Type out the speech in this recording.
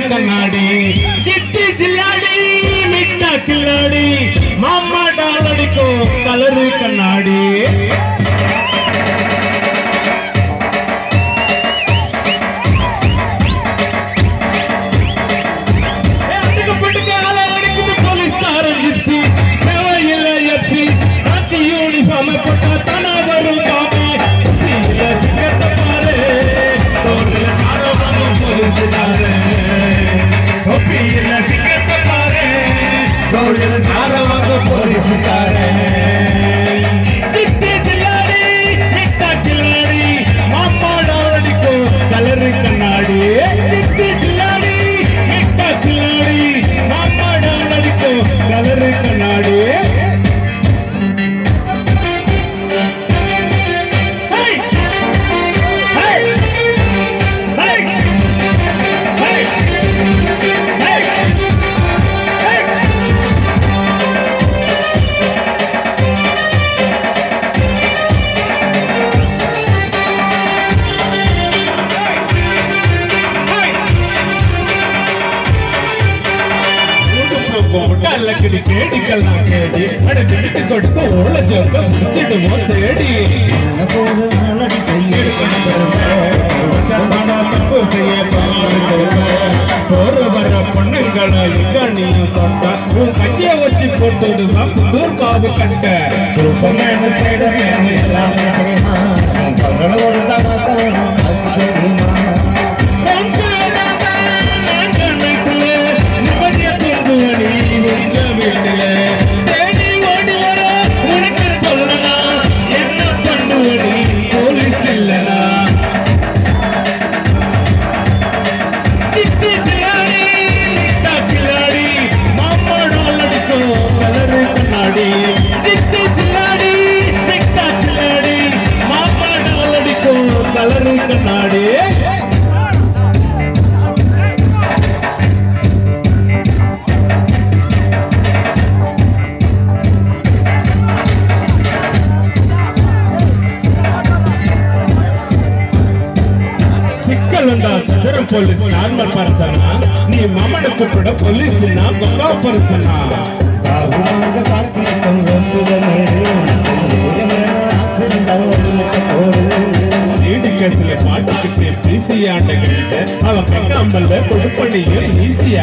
கண்ணாடி சிட்டி சில்லாடி மிட்டா கில்லாடி மாமா டால் அடிக்கும் கலரு கண்ணாடி ஏ, அதுக்கு பட்டுக்கு ஆள அடிக்குது போலீஸ்காரன் ஜிப்சி தேவையில்ல எப்சி நாட்டு யூனிஃபார்ம் போட்டா தானா வரும் காமி இல்ல சிங்கத்தை பாரு தோல்ல ஆரோக்கியம் போலீஸ்காரே தொப்பி இல்ல சிங்கத்தை பாரு தோல்ல ஆரோக்கியம் போலீஸ்காரே சித்தி சில்லாடி மிட்டா கில்லாடி மாமாடா அடிக்கும் கலரு கண்ணாடி சித்தி சில்லாடி மிட்டா கில்லாடி மாமாடா அடிக்கும் கலரு கண்ணாடி Hey! Hey! Hey! Hey! Hey! Hey! கேடிக்கலாம் கேடி அட திட்டு கொடுக்க ஓல ஜோக்க முடிச்சிடுவோம் தேடி சந்தானா தப்பு செய்ய பாரு கொடுக்க போற வர பொண்ணுங்களை எங்க நீயும் தொட்ட உன் கைய வச்சு போட்டுடுவா புதூர் பாவு கட்ட சூப்பர்மேன் ஸ்பைடர்மேன் எல்லாமே கலரு கண்ணாடி சிக்கலுண்டா சதுரம் போலீஸ் நார்மல் பர்சனா நீ மம்மனை கூப்பிட போலீஸ்னா கொக்கா பர்சனா ஈடு கேஸ்ல மாட்டிக்கிட்டு பிசியாண்ட கிடைச்ச அவன் கக்காம்பல்ல கொடுப்பணியும் ஈஸியா